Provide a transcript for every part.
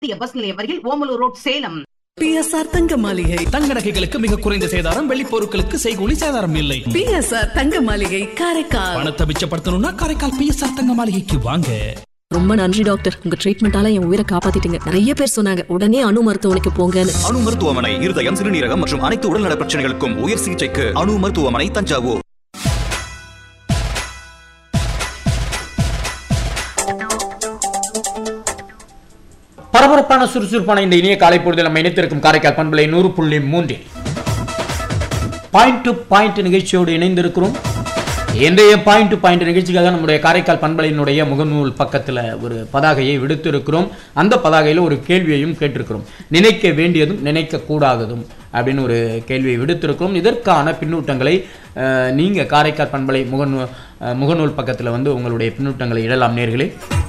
இந்திய பஸ் நிலையம் அருகில் ஓமலூர் ரோட் சேலம் பிஎஸ்ஆர் தங்க மாளிகை தங்க நகைகளுக்கு மிக குறைந்த சேதாரம் வெள்ளி பொருட்களுக்கு செய்கூலி சேதாரம் இல்லை பிஎஸ்ஆர் தங்க மாளிகை காரைக்கால் பணத்தை மிச்சப்படுத்தணும்னா காரைக்கால் பிஎஸ்ஆர் தங்க மாளிகைக்கு வாங்க ரொம்ப நன்றி டாக்டர் உங்க ட்ரீட்மெண்டால என் உயிரை காப்பாத்திட்டீங்க நிறைய பேர் சொன்னாங்க உடனே அணு மருத்துவமனைக்கு போங்கன்னு அணு மருத்துவமனை இருதயம் சிறுநீரகம் மற்றும் அனைத்து உடல்நல பிரச்சனைகளுக்கும் உயர் சிகிச்சைக்கு அணு மருத்துவமனை தஞ்சாவூர் பரபரப்பான சுறுசுறுப்பான இந்த இனிய காலை பொழுதில் நம்ம இணைத்திருக்கும் காரைக்கால் பண்பலை நூறு புள்ளி மூன்றில் பாயிண்ட் டு பாயிண்ட் நிகழ்ச்சியோடு இணைந்திருக்கிறோம் இன்றைய பாயிண்ட் டு பாயிண்ட் நிகழ்ச்சிக்காக நம்முடைய காரைக்கால் பண்பலையினுடைய முகநூல் பக்கத்தில் ஒரு பதாகையை விடுத்திருக்கிறோம் அந்த பதாகையில் ஒரு கேள்வியையும் கேட்டிருக்கிறோம் நினைக்க வேண்டியதும் நினைக்க கூடாததும் அப்படின்னு ஒரு கேள்வியை விடுத்திருக்கிறோம் இதற்கான பின்னூட்டங்களை அஹ், நீங்க காரைக்கால் பண்பலை முகநூல் அஹ், முகநூல் பக்கத்தில் வந்து உங்களுடைய பின்னூட்டங்களை இடலாம் நேர்களே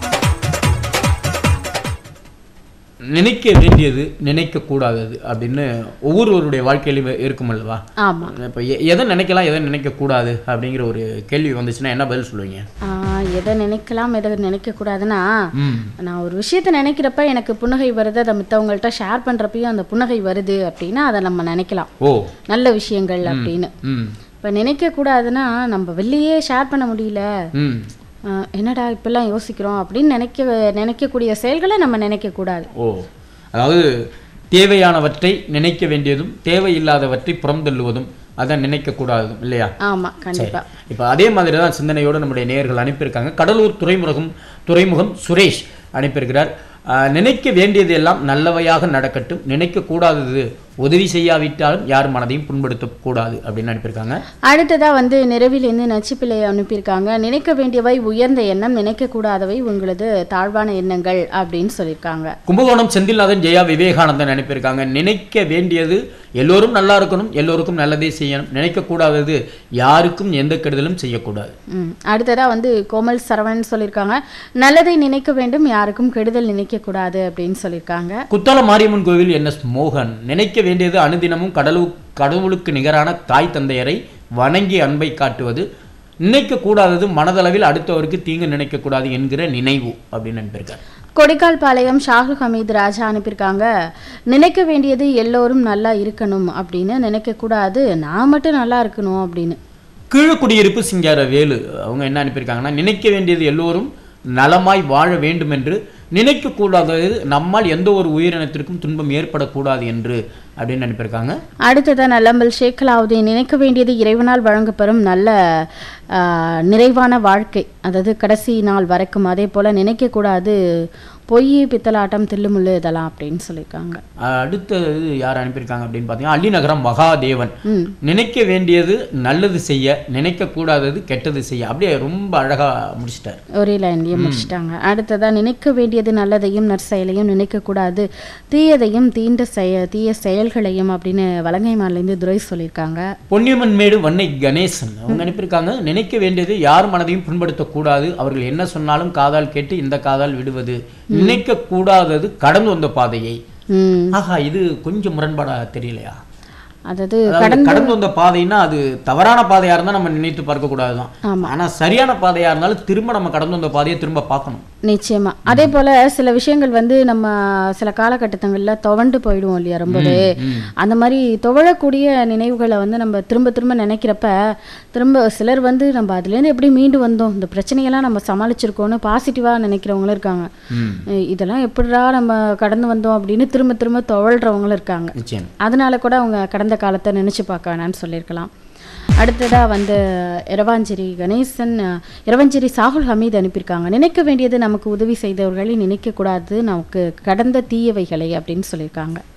நினைக்க வேண்டியது நினைக்க கூடாதது அப்படின்னு ஒவ்வொருவருடைய வாழ்க்கையிலும் இருக்கும் அல்லவா ஆமா இப்போ எ- எதை நினைக்கலாம் எதை நினைக்க கூடாது அப்படிங்கிற ஒரு கேள்வி வந்துச்சுன்னா என்ன பதில் சொல்லுவீங்க ஆஹ் எதை நினைக்கலாம் எதை நினைக்க கூடாதுன்னா ம் நான் ஒரு விஷயத்த நினைக்கிறப்ப எனக்கு புன்னகை வருது அதை மித்தவங்கள்ட்ட ஷேர் பண்றப்பயும் அந்த புன்னகை வருது அப்படின்னா அதை நம்ம நினைக்கலாம் ஓ நல்ல விஷயங்கள் அப்படின்னு ம் இப்ப நினைக்க கூடாதுன்னா நம்ம வெளியே ஷேர் பண்ண முடியல ம் ஆஹ் என்னடா இப்பெல்லாம் யோசிக்கிறோம் அப்படின்னு நினைக்க நினைக்கக்கூடிய செயல்களை நம்ம நினைக்க கூடாது ஓ அதாவது தேவையானவற்றை நினைக்க வேண்டியதும் தேவையில்லாதவற்றை புறந்தள்ளுவதும் அதை நினைக்கக்கூடாதும் இல்லையா ஆமா கண்டிப்பா இப்போ அதே மாதிரி தான் சிந்தனையோடு நம்முடைய நேயர்கள் அனுப்பியிருக்காங்க கடலூர் துறைமுகம் துறைமுகம் சுரேஷ் அனுப்பியிருக்கிறார் ஆஹ், நினைக்க வேண்டியது எல்லாம் நல்லவையாக நடக்கட்டும் நினைக்கக்கூடாதது உதவி செய்யாவிட்டாலும் யார் மனதையும் புண்படுத்தக்கூடாது அப்படின்னு அனுப்பியிருக்காங்க அடுத்ததா வந்து நிறவிலேருந்து நச்சுப்பிள்ளை அனுப்பியிருக்காங்க நினைக்க வேண்டியவை உயர்ந்த எண்ணம் நினைக்க கூடாதவை உங்களது தாழ்வான எண்ணங்கள் அப்படின்னு சொல்லியிருக்காங்க கும்பகோணம் செந்தில்நாதன் ஜெயா விவேகானந்தன் அனுப்பியிருக்காங்க நினைக்க வேண்டியது எல்லோரும் நல்லா இருக்கணும் எல்லோருக்கும் நல்லதே செய்யணும் நினைக்கக்கூடாதது யாருக்கும் எந்த கெடுதலும் செய்யக்கூடாது ம் அடுத்ததா வந்து கோமல் சரவணன் சொல்லியிருக்காங்க நல்லதை நினைக்க வேண்டும் யாருக்கும் கெடுதல் நினைக்க கூடாது அப்படின்னு சொல்லியிருக்காங்க குத்தால மாரியம்மன் கோவில் என் எஸ் மோகன் நினைக்க வேண்டியது அனுதினமும் கடலு கடவுளுக்கு நிகரான தாய் தந்தையரை வணங்கி அன்பை காட்டுவது நினைக்க கூடாதது மனதளவில் அடுத்தவருக்கு தீங்கு நினைக்கக்கூடாது என்கிற நினைவு அப்படின்னு அனுப்பியிருக்கார் கொடிக்கால் பாளையம் ஷாகுல் ஹமீத் ராஜா அனுப்பியிருக்காங்க நினைக்க வேண்டியது எல்லோரும் நல்லா இருக்கணும் அப்படின்னு நினைக்க கூடாது நான் மட்டும் நல்லா இருக்கணும் அப்படின்னு கீழக்குடியிருப்பு சிங்கார வேலு அவங்க என்ன அனுப்பியிருக்காங்கன்னா நினைக்க வேண்டியது எல்லோரும் நலமாய் வாழ வேண்டும் என்று நினைக்கக்கூடாதது நம்மால் எந்த ஒரு உயிரினத்திற்கும் துன்பம் ஏற்படக்கூடாது என்று அப்படின்னு அனுப்பியிருக்காங்க அடுத்ததா நல்லம்பல் ஷேக் அலாவுதீன் நினைக்க வேண்டியது இறைவனால் வழங்கப்பெறும் நல்ல ஆ, நிறைவான வாழ்க்கை அதாவது கடைசி நாள் வரைக்கும் அதே போல நினைக்க கூடாது பொய் பித்தலாட்டம் தில்லுமுள்ளு இதெல்லாம் அப்படின்னு சொல்லியிருக்காங்க அடுத்தது யார் அனுப்பியிருக்காங்க அப்படின்னு பார்த்தீங்கன்னா அள்ளிநகரம் மகாதேவன் ம் நினைக்க வேண்டியது நல்லது செய்ய நினைக்க கூடாதது கெட்டது செய்ய அப்படியே ரொம்ப அழகா முடிச்சிட்டார் ஒரே லைன்லயே முடிச்சிட்டாங்க அடுத்ததா நினைக்க வேண்டியது நல்லதையும் நற்செயலையும் நினைக்க கூடாது தீயதையும் தீண்ட செய தீய செயல்களையும் அப்படின்னு வலங்கை மாலேருந்து துரை சொல்லியிருக்காங்க பொன்னியம்மன் மேடு வன்னை கணேசன் அவங்க அனுப்பியிருக்காங்க நினைக்க வேண்டியது யார் மனதையும் புண்படுத்தக்கூடாது அவர்கள் என்ன சொன்னாலும் காதால் கேட்டு இந்த காதால் விடுவது நினைக்க கூடாதது கடந்து வந்த பாதையை ம் ஆஹா இது கொஞ்சம் முரண்பாடா தெரியலையா அதாவது அதாவது கடந்து கடந்து வந்த பாதைன்னா அது தவறான பாதையா இருந்தா நம்ம நினைத்து பார்க்க கூடாதுதான் ஆமா. ஆனா சரியான பாதையா இருந்தாலும் திரும்ப நம்ம கடந்து வந்த பாதையை திரும்ப பார்க்கணும் நிச்சயமா அதே போல சில விஷயங்கள் வந்து நம்ம சில காலகட்டங்கள்ல துவண்டு போயிடுவோம் இல்லையா ரொம்பவே அந்த மாதிரி துவழக்கூடிய நினைவுகளை வந்து நம்ம திரும்ப திரும்ப நினைக்கிறப்ப திரும்ப சிலர் வந்து நம்ம அதுலேருந்து எப்படி மீண்டு வந்தோம் இந்த பிரச்சனையெல்லாம் நம்ம சமாளிச்சிருக்கோம்னு பாசிட்டிவா நினைக்கிறவங்களும் இருக்காங்க அஹ் இதெல்லாம் எப்படிடா நம்ம கடந்து வந்தோம் அப்படின்னு திரும்ப திரும்ப துவழ்றவங்களும் இருக்காங்க நிச்சயம் அதனால கூட அவங்க கடந்த காலத்தை நினைச்சு பார்க்க வேணாம்னு சொல்லியிருக்கலாம் அடுத்ததா வந்து இரவாஞ்சேரி கணேசன் அஹ், இரவாஞ்சேரி சாகுல் ஹமீத் அனுப்பியிருக்காங்க நினைக்க வேண்டியது நமக்கு உதவி செய்தவர்களை நினைக்க கூடாது நமக்கு கடந்த தீயவைகளை அப்படின்னு சொல்லியிருக்காங்க